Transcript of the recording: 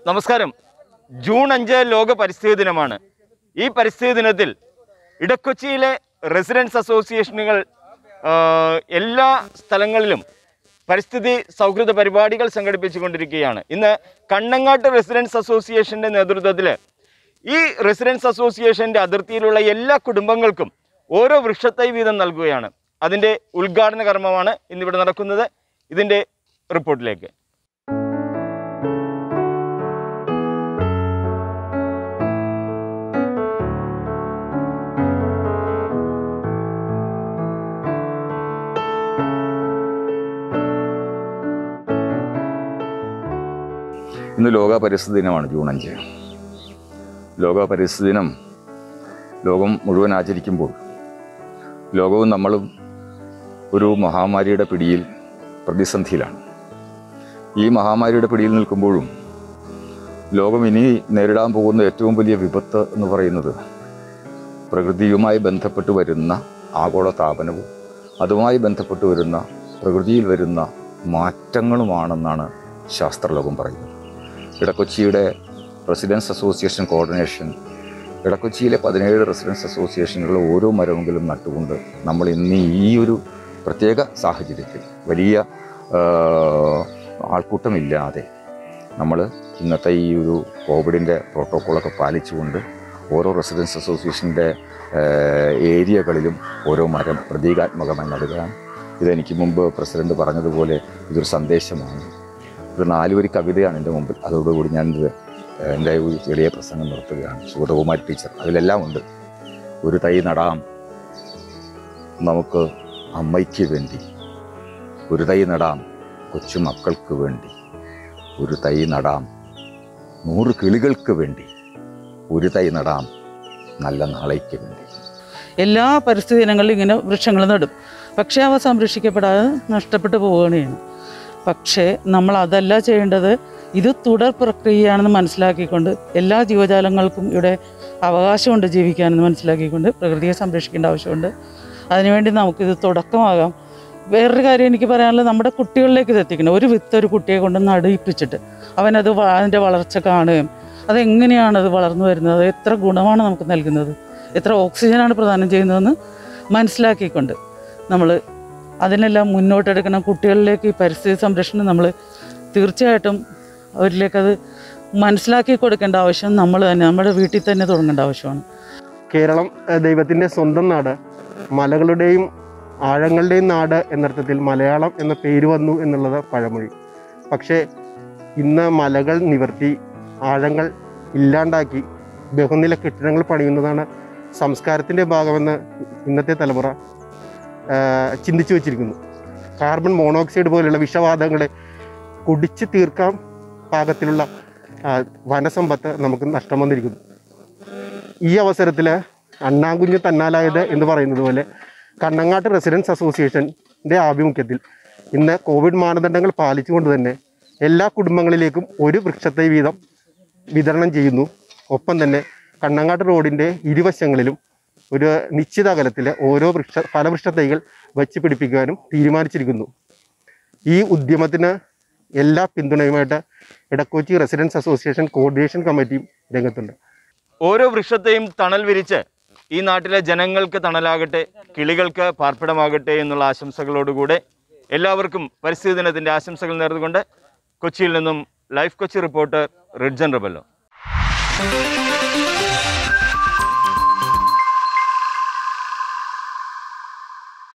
നമസ്കാരം ജൂൺ അഞ്ച് ലോക പരിസ്ഥിതി ദിനമാണ് ഈ പരിസ്ഥിതി ദിനത്തിൽ ഇടക്കൊച്ചിയിലെ റെസിഡൻസ് അസോസിയേഷനുകൾ ആ, എല്ലാ സ്ഥലങ്ങളിലും പരിസ്ഥിതി സൗഹൃദ പരിപാടികൾ സംഘടിപ്പിച്ചുകൊണ്ടിരിക്കുകയാണ് ഇന്ന് കണ്ണങ്ങാട്ട് റെസിഡൻസ് അസോസിയേഷൻ്റെ നേതൃത്വത്തിൽ ഈ റെസിഡൻസ് അസോസിയേഷൻ്റെ അതിർത്തിയിലുള്ള എല്ലാ കുടുംബങ്ങൾക്കും ഓരോ വൃക്ഷത്തൈ വീതം നൽകുകയാണ് അതിൻ്റെ ഉദ്ഘാടന കർമ്മമാണ് ഇന്നിവിടെ നടക്കുന്നത് ഇതിൻ്റെ റിപ്പോർട്ടിലേക്ക് ഇന്ന് ലോക പരിസ്ഥിതി ദിനമാണ് ജൂൺ അഞ്ച് ലോക പരിസ്ഥിതി ദിനം ലോകം മുഴുവൻ ആചരിക്കുമ്പോൾ ലോകവും നമ്മളും ഒരു മഹാമാരിയുടെ പിടിയിൽ പ്രതിസന്ധിയിലാണ് ഈ മഹാമാരിയുടെ പിടിയിൽ നിൽക്കുമ്പോഴും ലോകം ഇനി നേരിടാൻ പോകുന്ന ഏറ്റവും വലിയ വിപത്ത് എന്ന് പറയുന്നത് പ്രകൃതിയുമായി ബന്ധപ്പെട്ട് വരുന്ന ആഗോള താപനവും അതുമായി ബന്ധപ്പെട്ട് വരുന്ന പ്രകൃതിയിൽ വരുന്ന മാറ്റങ്ങളുമാണെന്നാണ് ശാസ്ത്രലോകം പറയുന്നത് ഇടക്കൊച്ചിയുടെ റെസിഡൻസ് അസോസിയേഷൻ കോർഡിനേഷൻ ഇടക്കൊച്ചിയിലെ പതിനേഴ് റെസിഡൻസ് അസോസിയേഷനുകൾ ഓരോ മരമെങ്കിലും നട്ടുകൊണ്ട് നമ്മൾ ഇന്ന് ഈ ഒരു പ്രത്യേക സാഹചര്യത്തിൽ വലിയ ആ, ആൾക്കൂട്ടമില്ലാതെ നമ്മൾ ഇന്നത്തെ ഈ ഒരു കോവിഡിൻ്റെ പ്രോട്ടോക്കോളൊക്കെ പാലിച്ചുകൊണ്ട് ഓരോ റെസിഡൻസ് അസോസിയേഷൻ്റെ ഏരിയകളിലും ഓരോ മരം പ്രതീകാത്മകമായി നടുകയാണ് ഇതെനിക്ക് മുമ്പ് പ്രസിഡന്റ് പറഞ്ഞതുപോലെ ഇതൊരു സന്ദേശമാണ് ഒരു നാലുവരി കവിതയാണ് എൻ്റെ മുമ്പിൽ അതോടുകൂടി ഞാൻ ഇത് എൻ്റെ ഒരു ചെറിയ പ്രസംഗം നിർത്തുകയാണ് സുഗതകുമാരി ടീച്ചർ അതിലെല്ലാം ഉണ്ട് ഒരു തൈ നടാം നമുക്ക് അമ്മയ്ക്ക് വേണ്ടി ഒരു തൈ നടാം കൊച്ചു മക്കൾക്ക് വേണ്ടി ഒരു തൈ നടാം നൂറ് കിളികൾക്ക് വേണ്ടി ഒരു തൈ നടാം നല്ല നാളേക്ക് വേണ്ടി എല്ലാ പരിസ്ഥിതി ഇനങ്ങളിലും ഇങ്ങനെ വൃക്ഷങ്ങൾ നടും പക്ഷേ അവ സംരക്ഷിക്കപ്പെടാതെ നഷ്ടപ്പെട്ടു പോവുകയാണ് ചെയ്യുന്നത് പക്ഷേ നമ്മൾ അതല്ല ചെയ്യേണ്ടത് ഇത് തുടർ പ്രക്രിയയാണെന്ന് മനസ്സിലാക്കിക്കൊണ്ട് എല്ലാ ജീവജാലങ്ങൾക്കും ഇവിടെ അവകാശമുണ്ട് ജീവിക്കാനെന്ന് മനസ്സിലാക്കിക്കൊണ്ട് പ്രകൃതിയെ സംരക്ഷിക്കേണ്ട ആവശ്യമുണ്ട് അതിനുവേണ്ടി നമുക്കിത് തുടക്കമാകാം വേറൊരു കാര്യം എനിക്ക് പറയാനുള്ളത് നമ്മുടെ കുട്ടികളിലേക്ക് ഇത് എത്തിക്കണം ഒരു വിത്ത് ഒരു കുട്ടിയെ കൊണ്ട് നടിയിപ്പിച്ചിട്ട് അവനത് വ- അതിൻ്റെ വളർച്ച കാണുകയും അതെങ്ങനെയാണ് അത് വളർന്നു വരുന്നത് അത് എത്ര ഗുണമാണ് നമുക്ക് നൽകുന്നത് എത്ര ഓക്സിജനാണ് പ്രദാനം ചെയ്യുന്നതെന്ന് മനസ്സിലാക്കിക്കൊണ്ട് നമ്മൾ അതിനെല്ലാം മുന്നോട്ടെടുക്കണം കുട്ടികളിലേക്ക് ഈ പരിസ്ഥിതി സംരക്ഷണം നമ്മൾ തീർച്ചയായിട്ടും അവരിലേക്കത് മനസ്സിലാക്കി കൊടുക്കേണ്ട ആവശ്യം നമ്മൾ തന്നെ നമ്മുടെ വീട്ടിൽ തന്നെ തുടങ്ങേണ്ട ആവശ്യമാണ് കേരളം ഏഹ്, ദൈവത്തിൻ്റെ സ്വന്തം നാട് മലകളുടെയും ആഴങ്ങളുടെയും നാട് എന്നർത്ഥത്തിൽ മലയാളം എന്ന പേര് വന്നു എന്നുള്ളത് പഴമൊഴി പക്ഷേ ഇന്ന് മലകൾ നിവർത്തി ആഴങ്ങൾ ഇല്ലാണ്ടാക്കി ബഹുനില കെട്ടിടങ്ങൾ പണിയുന്നതാണ് സംസ്കാരത്തിൻ്റെ ഭാഗമെന്ന് ഇന്നത്തെ തലമുറ ഏഹ്, ചിന്തിച്ചു വച്ചിരിക്കുന്നു കാർബൺ മോണോക്സൈഡ് പോലെയുള്ള വിഷവാതകങ്ങളെ കുടിച്ച് തീർക്കാൻ പാകത്തിലുള്ള ആ, വനസമ്പത്ത് നമുക്ക് നഷ്ടം വന്നിരിക്കുന്നു ഈ അവസരത്തിൽ അണ്ണാങ്കുഞ്ഞ് തന്നാലായത് എന്ന് പറയുന്നത് പോലെ കണ്ണങ്ങാട്ട് റെസിഡൻസ് അസോസിയേഷൻ്റെ ആഭിമുഖ്യത്തിൽ ഇന്ന് കോവിഡ് മാനദണ്ഡങ്ങൾ പാലിച്ചുകൊണ്ട് തന്നെ എല്ലാ കുടുംബങ്ങളിലേക്കും ഒരു വൃക്ഷത്തൈ വീതം വിതരണം ചെയ്യുന്നു ഒപ്പം തന്നെ കണ്ണങ്ങാട്ട് റോഡിൻ്റെ ഇരുവശങ്ങളിലും ഒരു നിശ്ചിത അകലത്തിൽ ഓരോ വൃക്ഷ ഫലവൃക്ഷത്തൈകൾ വച്ച് പിടിപ്പിക്കുവാനും തീരുമാനിച്ചിരിക്കുന്നു ഈ ഉദ്യമത്തിന് എല്ലാ പിന്തുണയുമായിട്ട് ഇടക്കൊച്ചി റെസിഡൻസ് അസോസിയേഷൻ കോർഡിനേഷൻ കമ്മിറ്റിയും രംഗത്തുണ്ട് ഓരോ വൃക്ഷത്തെയും തണൽ വിരിച്ച് ഈ നാട്ടിലെ ജനങ്ങൾക്ക് തണലാകട്ടെ കിളികൾക്ക് പാർപ്പിടമാകട്ടെ എന്നുള്ള ആശംസകളോടുകൂടെ എല്ലാവർക്കും പരിസ്ഥിതി ദിനത്തിൻ്റെ ആശംസകൾ നേർന്നുകൊണ്ട് കൊച്ചിയിൽ നിന്നും life Kochi reporter Ridjan Rabello